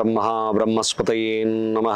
ಬ್ರಹ್ಮ ಬ್ರಹ್ಮಸ್ಪತಯೇ ನಮಃ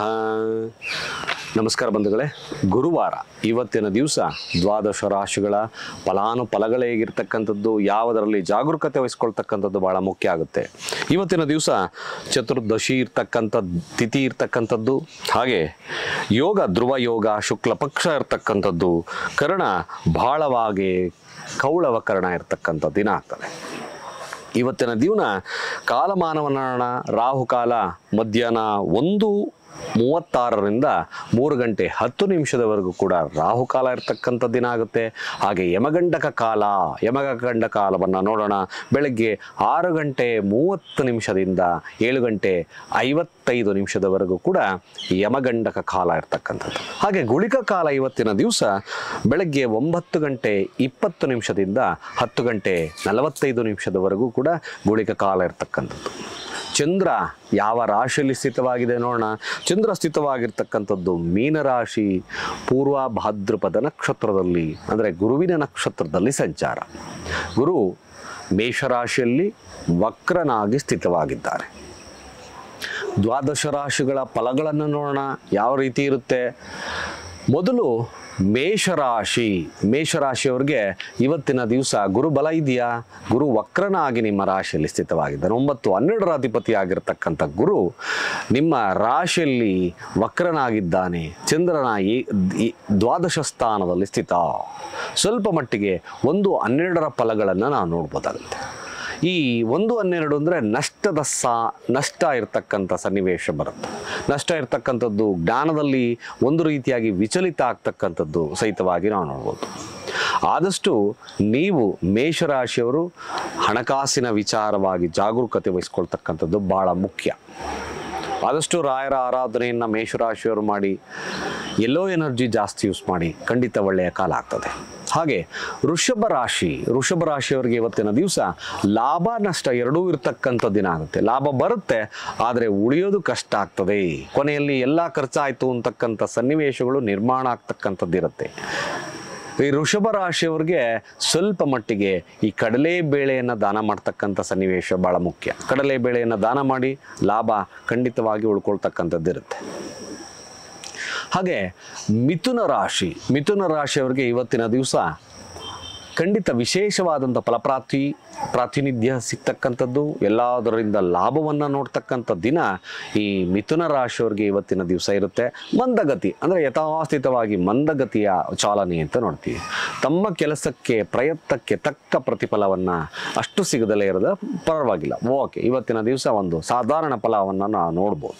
ನಮಸ್ಕಾರ ಬಂಧುಗಳೇ ಗುರುವಾರ ಇವತ್ತಿನ ದಿವಸ ದ್ವಾದಶ ರಾಶಿಗಳ ಫಲಾನುಫಲಗಳೇ ಹೇಗಿರ್ತಕ್ಕಂಥದ್ದು ಯಾವುದರಲ್ಲಿ ಜಾಗರೂಕತೆ ವಹಿಸ್ಕೊಳ್ತಕ್ಕಂಥದ್ದು ಬಹಳ ಮುಖ್ಯ ಆಗುತ್ತೆ ಇವತ್ತಿನ ದಿವಸ ಚತುರ್ದಶಿ ಇರ್ತಕ್ಕಂಥ ತಿಥಿ ಇರ್ತಕ್ಕಂಥದ್ದು ಹಾಗೆ ಯೋಗ ಧ್ರುವ ಯೋಗ ಶುಕ್ಲ ಪಕ್ಷ ಇರ್ತಕ್ಕಂಥದ್ದು ಕರ್ಣ ಬಹಳವಾಗಿ ಕೌಳವ ಕರ್ಣ ಇರ್ತಕ್ಕಂಥ ದಿನ ಆಗ್ತದೆ ಇವತ್ತಿನ ದಿವನ ಕಾಲಮಾನವನ ರಾಹುಕಾಲ ಮಧ್ಯಾಹ್ನ ಒಂದು ಮೂವತ್ತಾರರಿಂದ ಮೂರು ಗಂಟೆ ಹತ್ತು ನಿಮಿಷದವರೆಗೂ ಕೂಡ ರಾಹುಕಾಲ ಇರ್ತಕ್ಕಂಥ ದಿನ ಆಗುತ್ತೆ ಹಾಗೆ ಯಮಗಂಡಕ ಕಾಲ ಯಮಗಂಡ ಕಾಲವನ್ನು ನೋಡೋಣ ಬೆಳಗ್ಗೆ ಆರು ಗಂಟೆ ಮೂವತ್ತು ನಿಮಿಷದಿಂದ ಏಳು ಗಂಟೆ ಐವತ್ತೈದು ನಿಮಿಷದವರೆಗೂ ಕೂಡ ಯಮಗಂಡಕ ಕಾಲ ಇರ್ತಕ್ಕಂಥದ್ದು ಹಾಗೆ ಗುಳಿಕ ಕಾಲ ಇವತ್ತಿನ ದಿವಸ ಬೆಳಗ್ಗೆ ಒಂಬತ್ತು ಗಂಟೆ ಇಪ್ಪತ್ತು ನಿಮಿಷದಿಂದ ಹತ್ತು ಗಂಟೆ ನಲವತ್ತೈದು ನಿಮಿಷದವರೆಗೂ ಕೂಡ ಗುಳಿಕ ಕಾಲ ಇರ್ತಕ್ಕಂಥದ್ದು ಚಂದ್ರ ಯಾವ ರಾಶಿಯಲ್ಲಿ ಸ್ಥಿತವಾಗಿದೆ ನೋಡೋಣ ಚಂದ್ರ ಸ್ಥಿತವಾಗಿರ್ತಕ್ಕಂಥದ್ದು ಮೀನರಾಶಿ ಪೂರ್ವ ಭಾದ್ರಪದ ನಕ್ಷತ್ರದಲ್ಲಿ ಅಂದರೆ ಗುರುವಿನ ನಕ್ಷತ್ರದಲ್ಲಿ ಸಂಚಾರ ಗುರು ಮೇಷರಾಶಿಯಲ್ಲಿ ವಕ್ರನಾಗಿ ಸ್ಥಿತವಾಗಿದ್ದಾರೆ ದ್ವಾದಶ ರಾಶಿಗಳ ಫಲಗಳನ್ನು ನೋಡೋಣ ಯಾವ ರೀತಿ ಇರುತ್ತೆ ಮೊದಲು ಮೇಷರಾಶಿ ಮೇಷರಾಶಿಯವ್ರಿಗೆ ಇವತ್ತಿನ ದಿವಸ ಗುರು ಬಲ ಇದೆಯಾ ಗುರು ವಕ್ರನಾಗಿ ನಿಮ್ಮ ರಾಶಿಯಲ್ಲಿ ಸ್ಥಿತವಾಗಿದ್ದಾನೆ ಒಂಬತ್ತು ಹನ್ನೆರಡರ ಅಧಿಪತಿ ಆಗಿರ್ತಕ್ಕಂಥ ಗುರು ನಿಮ್ಮ ರಾಶಿಯಲ್ಲಿ ವಕ್ರನಾಗಿದ್ದಾನೆ ಚಂದ್ರನ ಈ ಈ ದ್ವಾದಶ ಸ್ಥಾನದಲ್ಲಿ ಸ್ಥಿತ ಸ್ವಲ್ಪ ಮಟ್ಟಿಗೆ ಒಂದು ಹನ್ನೆರಡರ ಫಲಗಳನ್ನು ನಾವು ನೋಡ್ಬೋದಾಗುತ್ತೆ ಈ ಒಂದು ಹನ್ನೆರಡು ಅಂದರೆ ನಷ್ಟದ ಸಾ ನಷ್ಟ ಇರತಕ್ಕಂಥ ಸನ್ನಿವೇಶ ಬರುತ್ತೆ ನಷ್ಟ ಇರತಕ್ಕಂಥದ್ದು ಜ್ಞಾನದಲ್ಲಿ ಒಂದು ರೀತಿಯಾಗಿ ವಿಚಲಿತ ಆಗ್ತಕ್ಕಂಥದ್ದು ಸಹಿತವಾಗಿ ನಾವು ನೋಡ್ಬೋದು ಆದಷ್ಟು ನೀವು ಮೇಷರಾಶಿಯವರು ಹಣಕಾಸಿನ ವಿಚಾರವಾಗಿ ಜಾಗರೂಕತೆ ವಹಿಸ್ಕೊಳ್ತಕ್ಕಂಥದ್ದು ಭಾಳ ಮುಖ್ಯ ಆದಷ್ಟು ರಾಯರ ಆರಾಧನೆಯನ್ನು ಮೇಷರಾಶಿಯವರು ಮಾಡಿ ಎಲ್ಲೋ ಎನರ್ಜಿ ಜಾಸ್ತಿ ಯೂಸ್ ಮಾಡಿ ಖಂಡಿತ ಒಳ್ಳೆಯ ಕಾಲ ಆಗ್ತದೆ ಹಾಗೆ ವೃಷಭ ರಾಶಿ ವೃಷಭ ರಾಶಿಯವರಿಗೆ ಇವತ್ತಿನ ದಿವಸ ಲಾಭ ನಷ್ಟ ಎರಡೂ ಇರ್ತಕ್ಕಂಥ ದಿನ ಆಗುತ್ತೆ ಲಾಭ ಬರುತ್ತೆ ಆದರೆ ಉಳಿಯೋದು ಕಷ್ಟ ಆಗ್ತದೆ ಕೊನೆಯಲ್ಲಿ ಎಲ್ಲ ಖರ್ಚಾಯಿತು ಅಂತಕ್ಕಂಥ ಸನ್ನಿವೇಶಗಳು ನಿರ್ಮಾಣ ಆಗ್ತಕ್ಕಂಥದ್ದಿರುತ್ತೆ ಈ ವೃಷಭ ರಾಶಿಯವ್ರಿಗೆ ಸ್ವಲ್ಪ ಮಟ್ಟಿಗೆ ಈ ಕಡಲೆ ಬೇಳೆಯನ್ನು ದಾನ ಮಾಡ್ತಕ್ಕಂಥ ಸನ್ನಿವೇಶ ಭಾಳ ಮುಖ್ಯ ಕಡಲೆ ಬೇಳೆಯನ್ನು ದಾನ ಮಾಡಿ ಲಾಭ ಖಂಡಿತವಾಗಿ ಉಳ್ಕೊಳ್ತಕ್ಕಂಥದ್ದಿರುತ್ತೆ ಹಾಗೆ ಮಿಥುನ ರಾಶಿ ಮಿಥುನ ರಾಶಿಯವರಿಗೆ ಇವತ್ತಿನ ದಿವಸ ಖಂಡಿತ ವಿಶೇಷವಾದಂಥ ಫಲಪ್ರಾಪ್ತಿ ಪ್ರಾತಿನಿಧ್ಯ ಸಿಗ್ತಕ್ಕಂಥದ್ದು ಎಲ್ಲದರಿಂದ ಲಾಭವನ್ನು ನೋಡ್ತಕ್ಕಂಥ ದಿನ ಈ ಮಿಥುನ ರಾಶಿಯವ್ರಿಗೆ ಇವತ್ತಿನ ದಿವಸ ಇರುತ್ತೆ ಮಂದಗತಿ ಅಂದರೆ ಯಥಾಸ್ಥಿತವಾಗಿ ಮಂದಗತಿಯ ಚಾಲನೆ ಅಂತ ನೋಡ್ತೀವಿ ತಮ್ಮ ಕೆಲಸಕ್ಕೆ ಪ್ರಯತ್ನಕ್ಕೆ ತಕ್ಕ ಪ್ರತಿಫಲವನ್ನು ಅಷ್ಟು ಸಿಗದಲೇ ಇರೋದ ಪರವಾಗಿಲ್ಲ ಓಕೆ ಇವತ್ತಿನ ದಿವಸ ಒಂದು ಸಾಧಾರಣ ಫಲವನ್ನು ನಾವು ನೋಡ್ಬೋದು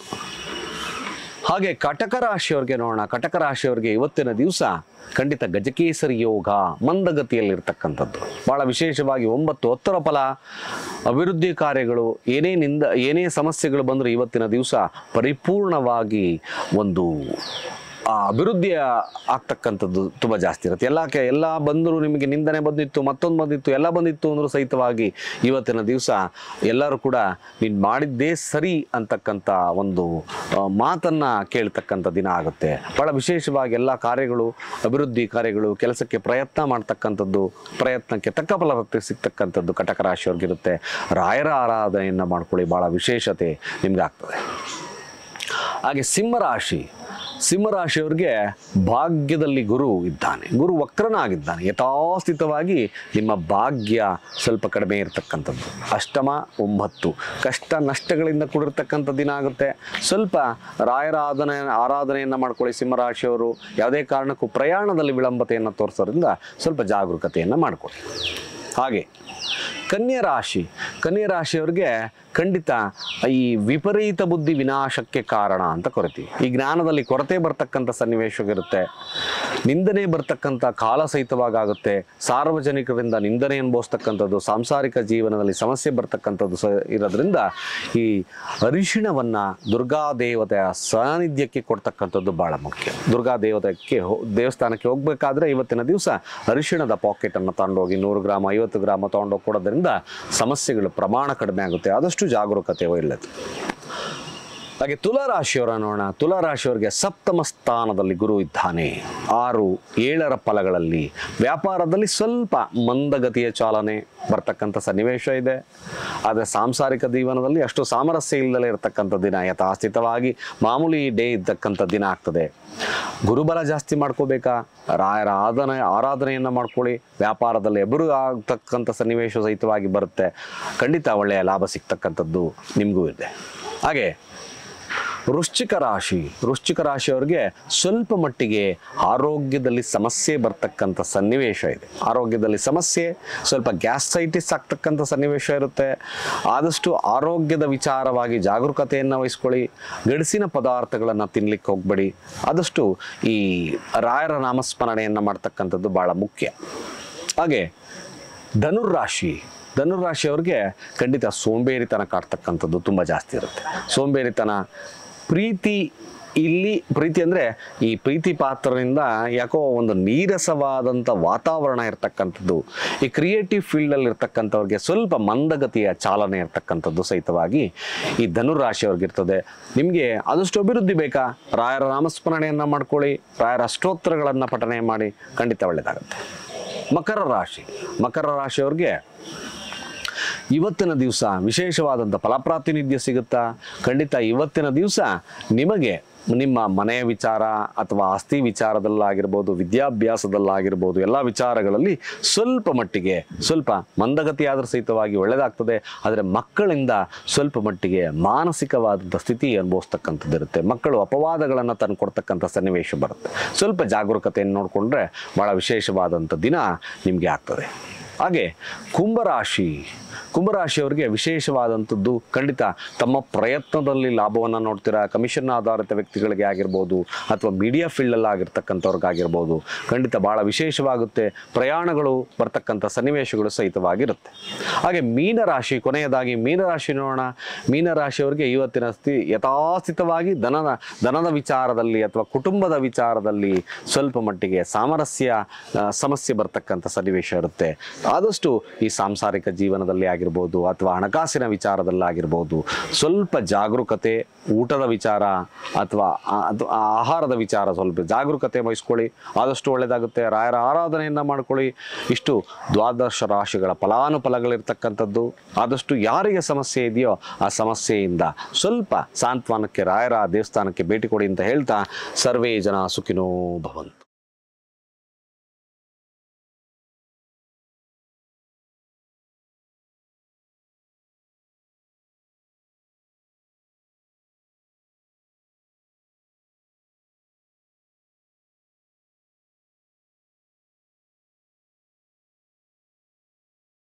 ಹಾಗೆ ಕಟಕ ರಾಶಿಯವ್ರಿಗೆ ನೋಡೋಣ ಕಟಕ ರಾಶಿಯವ್ರಿಗೆ ಇವತ್ತಿನ ದಿವಸ ಖಂಡಿತ ಗಜಕೇಸರಿ ಯೋಗ ಮಂದಗತಿಯಲ್ಲಿರ್ತಕ್ಕಂಥದ್ದು ಭಾಳ ವಿಶೇಷವಾಗಿ ಒಂಬತ್ತು ಹತ್ತರ ಫಲ ಅಭಿವೃದ್ಧಿ ಕಾರ್ಯಗಳು ಏನೇನಿಂದ ಏನೇ ಸಮಸ್ಯೆಗಳು ಬಂದರೂ ಇವತ್ತಿನ ದಿವಸ ಪರಿಪೂರ್ಣವಾಗಿ ಒಂದು ಆ ಅಭಿವೃದ್ಧಿ ಆಗ್ತಕ್ಕಂಥದ್ದು ತುಂಬ ಜಾಸ್ತಿ ಇರುತ್ತೆ ಎಲ್ಲ ಕೆ ಎಲ್ಲ ಬಂದರೂ ನಿಮಗೆ ನಿಂದನೆ ಬಂದಿತ್ತು ಮತ್ತೊಂದು ಬಂದಿತ್ತು ಎಲ್ಲ ಬಂದಿತ್ತು ಅಂದರೂ ಸಹಿತವಾಗಿ ಇವತ್ತಿನ ದಿವಸ ಎಲ್ಲರೂ ಕೂಡ ನೀನು ಮಾಡಿದ್ದೇ ಸರಿ ಅಂತಕ್ಕಂಥ ಒಂದು ಆ, ಮಾತನ್ನ ಕೇಳ್ತಕ್ಕಂಥ ದಿನ ಆಗುತ್ತೆ ಭಾಳ ವಿಶೇಷವಾಗಿ ಎಲ್ಲ ಕಾರ್ಯಗಳು ಅಭಿವೃದ್ಧಿ ಕಾರ್ಯಗಳು ಕೆಲಸಕ್ಕೆ ಪ್ರಯತ್ನ ಮಾಡ್ತಕ್ಕಂಥದ್ದು ಪ್ರಯತ್ನಕ್ಕೆ ತಕ್ಕ ಫಲ ಸಿಗ್ತಕ್ಕಂಥದ್ದು ಕಟಕ ರಾಶಿಯವ್ರಿಗಿರುತ್ತೆ ರಾಯರ ಆರಾಧನೆಯನ್ನು ಮಾಡ್ಕೊಳ್ಳಿ ಭಾಳ ವಿಶೇಷತೆ ನಿಮ್ಗೆ ಆಗ್ತದೆ ಹಾಗೆ ಸಿಂಹರಾಶಿ ಸಿಂಹರಾಶಿಯವ್ರಿಗೆ ಭಾಗ್ಯದಲ್ಲಿ ಗುರು ಇದ್ದಾನೆ ಗುರು ವಕ್ರನಾಗಿದ್ದಾನೆ ಯಥಾಸ್ಥಿತವಾಗಿ ನಿಮ್ಮ ಭಾಗ್ಯ ಸ್ವಲ್ಪ ಕಡಿಮೆ ಇರತಕ್ಕಂಥದ್ದು ಅಷ್ಟಮ ಒಂಬತ್ತು ಕಷ್ಟ ನಷ್ಟಗಳಿಂದ ಕೂಡಿರ್ತಕ್ಕಂಥ ದಿನ ಆಗುತ್ತೆ ಸ್ವಲ್ಪ ರಾಯರ ಆರಾಧನೆ ಆರಾಧನೆಯನ್ನು ಮಾಡ್ಕೊಳ್ಳಿ ಸಿಂಹರಾಶಿಯವರು ಯಾವುದೇ ಕಾರಣಕ್ಕೂ ಪ್ರಯಾಣದಲ್ಲಿ ವಿಳಂಬತೆಯನ್ನು ತೋರಿಸೋದ್ರಿಂದ ಸ್ವಲ್ಪ ಜಾಗರೂಕತೆಯನ್ನು ಮಾಡ್ಕೊಳ್ಳಿ ಹಾಗೆ ಕನ್ಯಾ ರಾಶಿ ಕನ್ಯಾ ರಾಶಿಯವ್ರಿಗೆ ಖಂಡಿತ ಈ ವಿಪರೀತ ಬುದ್ಧಿ ವಿನಾಶಕ್ಕೆ ಕಾರಣ ಅಂತ ಕೊರತೀವಿ ಈ ಜ್ಞಾನದಲ್ಲಿ ಕೊರತೆ ಬರ್ತಕ್ಕಂಥ ಸನ್ನಿವೇಶವಿರುತ್ತೆ ನಿಂದನೆ ಬರ್ತಕ್ಕಂಥ ಕಾಲ ಸಹಿತವಾಗುತ್ತೆ ಸಾರ್ವಜನಿಕರಿಂದ ನಿಂದನೆ ಅನುಭವಿಸ್ತಕ್ಕಂಥದ್ದು ಸಾಂಸಾರಿಕ ಜೀವನದಲ್ಲಿ ಸಮಸ್ಯೆ ಬರ್ತಕ್ಕಂಥದ್ದು ಸ ಇರೋದ್ರಿಂದ ಈ ಅರಿಶಿಣವನ್ನು ದುರ್ಗಾ ದೇವತೆಯ ಸಾನ್ನಿಧ್ಯಕ್ಕೆ ಕೊಡ್ತಕ್ಕಂಥದ್ದು ಭಾಳ ಮುಖ್ಯ ದುರ್ಗಾ ದೇವತೆಗೆ ಹೋ ದೇವಸ್ಥಾನಕ್ಕೆ ಹೋಗ್ಬೇಕಾದ್ರೆ ಇವತ್ತಿನ ದಿವಸ ಅರಿಶಿಣದ ಪಾಕೆಟನ್ನು ತಗೊಂಡೋಗಿ ನೂರು ಗ್ರಾಮ್ ಐವತ್ತು ಗ್ರಾಮ್ ತೊಗೊಂಡೋಗಿ ಕೊಡೋದ್ರಿಂದ ಸಮಸ್ಯೆಗಳ ಪ್ರಮಾಣ ಕಡಿಮೆ ಆಗುತ್ತೆ ಆದಷ್ಟು ಜಾಗರೂಕತೆ ಒಳ್ಳೆಯದು ಹಾಗೆ ತುಲಾರಾಶಿಯವರ ನೋಡೋಣ ತುಲಾರಾಶಿಯವರಿಗೆ ಸಪ್ತಮ ಸ್ಥಾನದಲ್ಲಿ ಗುರು ಇದ್ದಾನೆ ಆರು ಏಳರ ಫಲಗಳಲ್ಲಿ ವ್ಯಾಪಾರದಲ್ಲಿ ಸ್ವಲ್ಪ ಮಂದಗತಿಯ ಚಾಲನೆ ಬರ್ತಕ್ಕಂಥ ಸನ್ನಿವೇಶ ಇದೆ ಆದರೆ ಸಾಂಸಾರಿಕ ಜೀವನದಲ್ಲಿ ಅಷ್ಟು ಸಾಮರಸ್ಯ ಇಲ್ಲದಲೇ ಇರತಕ್ಕಂಥ ದಿನ ಯಥಾಸ್ಥಿತವಾಗಿ ಮಾಮೂಲಿ ಡೇ ಇದ್ದಕ್ಕಂಥ ದಿನ ಆಗ್ತದೆ ಗುರುಬಲ ಜಾಸ್ತಿ ಮಾಡ್ಕೋಬೇಕಾ ರಾಯರ ಆರಾಧನೆ ಆರಾಧನೆಯನ್ನು ಮಾಡ್ಕೊಳ್ಳಿ ವ್ಯಾಪಾರದಲ್ಲಿ ಎಬರು ಆಗ್ತಕ್ಕಂಥ ಸನ್ನಿವೇಶ ಸಹಿತವಾಗಿ ಬರುತ್ತೆ ಖಂಡಿತ ಒಳ್ಳೆಯ ಲಾಭ ಸಿಗ್ತಕ್ಕಂಥದ್ದು ನಿಮಗೂ ಇದೆ ಹಾಗೆ ವೃಶ್ಚಿಕ ರಾಶಿ ವೃಶ್ಚಿಕ ರಾಶಿಯವರಿಗೆ ಸ್ವಲ್ಪ ಮಟ್ಟಿಗೆ ಆರೋಗ್ಯದಲ್ಲಿ ಸಮಸ್ಯೆ ಬರ್ತಕ್ಕಂಥ ಸನ್ನಿವೇಶ ಇದೆ ಆರೋಗ್ಯದಲ್ಲಿ ಸಮಸ್ಯೆ ಸ್ವಲ್ಪ ಗ್ಯಾಸ್ಟ್ರೈಟಿಸ್ ಆಗ್ತಕ್ಕಂಥ ಸನ್ನಿವೇಶ ಇರುತ್ತೆ ಆದಷ್ಟು ಆರೋಗ್ಯದ ವಿಚಾರವಾಗಿ ಜಾಗರೂಕತೆಯನ್ನು ವಹಿಸ್ಕೊಳ್ಳಿ ಗಡಿಸಿನ ಪದಾರ್ಥಗಳನ್ನು ತಿನ್ಲಿಕ್ಕೆ ಹೋಗಬೇಡಿ ಆದಷ್ಟು ಈ ರಾಯರ ನಾಮಸ್ಮರಣೆಯನ್ನು ಮಾಡ್ತಕ್ಕಂಥದ್ದು ಭಾಳ ಮುಖ್ಯ ಹಾಗೆ ಧನುರ್ರಾಶಿ ಧನುರ್ರಾಶಿಯವ್ರಿಗೆ ಖಂಡಿತ ಸೋಂಬೇರಿತನ ಕಾಡ್ತಕ್ಕಂಥದ್ದು ತುಂಬ ಜಾಸ್ತಿ ಇರುತ್ತೆ ಸೋಂಬೇರಿತನ ಪ್ರೀತಿ ಇಲ್ಲಿ ಪ್ರೀತಿ ಅಂದರೆ ಈ ಪ್ರೀತಿ ಪಾತ್ರದಿಂದ ಯಾಕೋ ಒಂದು ನೀರಸವಾದಂಥ ವಾತಾವರಣ ಇರ್ತಕ್ಕಂಥದ್ದು ಈ ಕ್ರಿಯೇಟಿವ್ ಫೀಲ್ಡಲ್ಲಿ ಇರ್ತಕ್ಕಂಥವ್ರಿಗೆ ಸ್ವಲ್ಪ ಮಂದಗತಿಯ ಚಾಲನೆ ಇರ್ತಕ್ಕಂಥದ್ದು ಸಹಿತವಾಗಿ ಈ ಧನುರಾಶಿಯವ್ರಿಗೆ ಇರ್ತದೆ ನಿಮಗೆ ಆದಷ್ಟು ಅಭಿವೃದ್ಧಿ ಬೇಕಾ ರಾಯರ ನಾಮಸ್ಮರಣೆಯನ್ನು ಮಾಡ್ಕೊಳ್ಳಿ ರಾಯರ ಅಷ್ಟೋತ್ತರಗಳನ್ನು ಪಠನೆ ಮಾಡಿ ಖಂಡಿತ ಒಳ್ಳೆಯದಾಗುತ್ತೆ ಮಕರ ರಾಶಿ ಮಕರ ರಾಶಿಯವ್ರಿಗೆ ಇವತ್ತಿನ ದಿವಸ ವಿಶೇಷವಾದಂಥ ಫಲಪ್ರಾತಿನಿಧ್ಯ ಸಿಗುತ್ತಾ ಖಂಡಿತ ಇವತ್ತಿನ ದಿವಸ ನಿಮಗೆ ನಿಮ್ಮ ಮನೆಯ ವಿಚಾರ ಅಥವಾ ಆಸ್ತಿ ವಿಚಾರದಲ್ಲಾಗಿರ್ಬೋದು ವಿದ್ಯಾಭ್ಯಾಸದಲ್ಲಾಗಿರ್ಬೋದು ಎಲ್ಲ ವಿಚಾರಗಳಲ್ಲಿ ಸ್ವಲ್ಪ ಮಟ್ಟಿಗೆ ಸ್ವಲ್ಪ ಮಂದಗತಿಯಾದರೂ ಸಹಿತವಾಗಿ ಒಳ್ಳೆಯದಾಗ್ತದೆ ಆದರೆ ಮಕ್ಕಳಿಂದ ಸ್ವಲ್ಪ ಮಟ್ಟಿಗೆ ಮಾನಸಿಕವಾದಂಥ ಸ್ಥಿತಿ ಅನುಭವಿಸ್ತಕ್ಕಂಥದ್ದು ಇರುತ್ತೆ ಮಕ್ಕಳು ಅಪವಾದಗಳನ್ನು ತಂದು ಕೊಡ್ತಕ್ಕಂಥ ಸನ್ನಿವೇಶ ಬರುತ್ತೆ ಸ್ವಲ್ಪ ಜಾಗರೂಕತೆಯನ್ನು ನೋಡಿಕೊಂಡ್ರೆ ಭಾಳ ವಿಶೇಷವಾದಂಥ ದಿನ ನಿಮಗೆ ಆಗ್ತದೆ ಹಾಗೆ ಕುಂಭರಾಶಿ ಕುಂಭರಾಶಿಯವರಿಗೆ ವಿಶೇಷವಾದಂಥದ್ದು ಖಂಡಿತ ತಮ್ಮ ಪ್ರಯತ್ನದಲ್ಲಿ ಲಾಭವನ್ನು ನೋಡ್ತೀರಾ ಕಮಿಷನ್ ಆಧಾರಿತ ವ್ಯಕ್ತಿಗಳಿಗೆ ಆಗಿರ್ಬೋದು ಅಥವಾ ಮೀಡಿಯಾ ಫೀಲ್ಡಲ್ಲಿ ಆಗಿರ್ತಕ್ಕಂಥವ್ರಿಗಾಗಿರ್ಬೋದು ಖಂಡಿತ ಭಾಳ ವಿಶೇಷವಾಗುತ್ತೆ ಪ್ರಯಾಣಗಳು ಬರ್ತಕ್ಕಂಥ ಸನ್ನಿವೇಶಗಳು ಸಹಿತವಾಗಿರುತ್ತೆ ಹಾಗೆ ಮೀನರಾಶಿ ಕೊನೆಯದಾಗಿ ಮೀನರಾಶಿ ನೋಡೋಣ ಮೀನರಾಶಿಯವರಿಗೆ ಇವತ್ತಿನ ಸ್ಥಿತಿ ಯಥಾಸ್ಥಿತವಾಗಿ ದನದ ದನದ ವಿಚಾರದಲ್ಲಿ ಅಥವಾ ಕುಟುಂಬದ ವಿಚಾರದಲ್ಲಿ ಸ್ವಲ್ಪ ಮಟ್ಟಿಗೆ ಸಾಮರಸ್ಯ ಆ, ಸಮಸ್ಯೆ ಬರ್ತಕ್ಕಂಥ ಸನ್ನಿವೇಶ ಇರುತ್ತೆ ಆದಷ್ಟು ಈ ಸಾಂಸಾರಿಕ ಜೀವನದಲ್ಲಿ ಆಗಿರ್ಬೋದು ಅಥವಾ ಹಣಕಾಸಿನ ವಿಚಾರದಲ್ಲಾಗಿರ್ಬೋದು ಸ್ವಲ್ಪ ಜಾಗರೂಕತೆ ಊಟದ ವಿಚಾರ ಅಥವಾ ಆ- ಅದು ಆ ಆಹಾರದ ವಿಚಾರ ಸ್ವಲ್ಪ ಜಾಗರೂಕತೆ ವಹಿಸ್ಕೊಳ್ಳಿ ಆದಷ್ಟು ಒಳ್ಳೆಯದಾಗುತ್ತೆ ರಾಯರ ಆರಾಧನೆಯನ್ನು ಮಾಡ್ಕೊಳ್ಳಿ ಇಷ್ಟು ದ್ವಾದಶ ರಾಶಿಗಳ ಫಲಾನುಫಲಗಳಿರ್ತಕ್ಕಂಥದ್ದು ಆದಷ್ಟು ಯಾರಿಗೆ ಸಮಸ್ಯೆ ಇದೆಯೋ ಆ ಸಮಸ್ಯೆಯಿಂದ ಸ್ವಲ್ಪ ಸಾಂತ್ವನಕ್ಕೆ ರಾಯರ ದೇವಸ್ಥಾನಕ್ಕೆ ಭೇಟಿ ಕೊಡಿ ಅಂತ ಹೇಳ್ತಾ ಸರ್ವೇ ಜನ ಸುಖಿನೋ ಭವಂತು